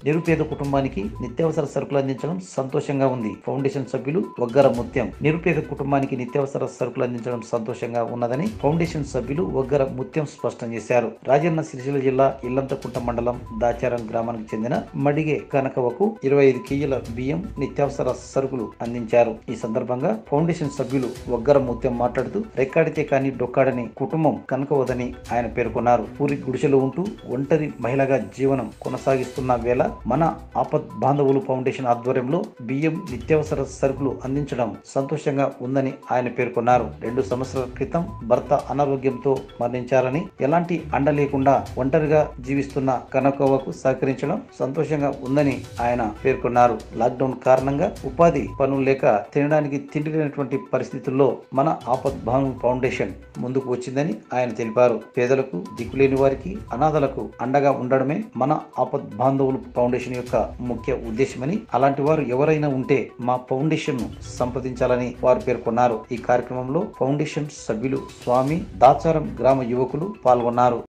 నిరుపేద కుటుంబానికి నిత్యావసర సరుకులు అందించడం సంతోషంగా ఉంది ఫౌండేషన్ సభ్యులు వగ్గర ముత్యం నిరుపేద కుటుంబానికి నిత్యావసర సరుకులు అందించడం సంతోషంగా ఉన్నదని ఫౌండేషన్ సభ్యులు వగ్గర ముత్యం స్పష్టం చేశారు రాజన్న సిరిసిల్ల జిల్లా ఇల్లంతకుంట మండలం దాచారం గ్రామానికి చెందిన మడిగే కనకవకు ఇరవై ఐదు కేజీల బియ్యం నిత్యావసర సరుకులు అందించారు ఈ సందర్భంగా ఫౌండేషన్ సభ్యులు వగ్గర ముత్యం మాట్లాడుతూ రెక్కాడితే కానీ డొక్కాడని కుటుంబం కనకవదని ఆయన పేర్కొన్నారు పూరి గుడిసెలో ఉంటూ ఒంటరి మహిళగా జీవనం కొనసాగిస్తున్న వేళ మన ఆపద్ బాంధవులు ఫౌండేషన్ ఆధ్వర్యంలో బియ్యం నిత్యావసర సరుకులు అందించడం సంతోషంగా ఉందని ఆయన పేర్కొన్నారు రెండు సంవత్సరాల క్రితం భర్త అనారోగ్యంతో మరణించారని ఎలాంటి అండ లేకుండా ఒంటరిగా జీవిస్తున్న కనకవ్వకు సహకరించడం సంతోషంగా ఉందని ఆయన పేర్కొన్నారు లాక్డౌన్ కారణంగా ఉపాధి పనులు లేక తినడానికి తిండి లేనటువంటి పరిస్థితుల్లో మన ఆపద్ భాను ఫౌండేషన్ ముందుకు వచ్చిందని ఆయన తెలిపారు పేదలకు దిక్కులేని వారికి అనాథలకు అండగా ఉండడమే మన ఆపద్ బాంధవులు ఫౌండేషన్ యొక్క ముఖ్య ఉద్దేశమని అలాంటి వారు ఎవరైనా ఉంటే మా ఫౌండేషన్ ను సంప్రదించాలని వారు పేర్కొన్నారు ఈ కార్యక్రమంలో ఫౌండేషన్ సభ్యులు స్వామి దాచారం గ్రామ యువకులు పాల్గొన్నారు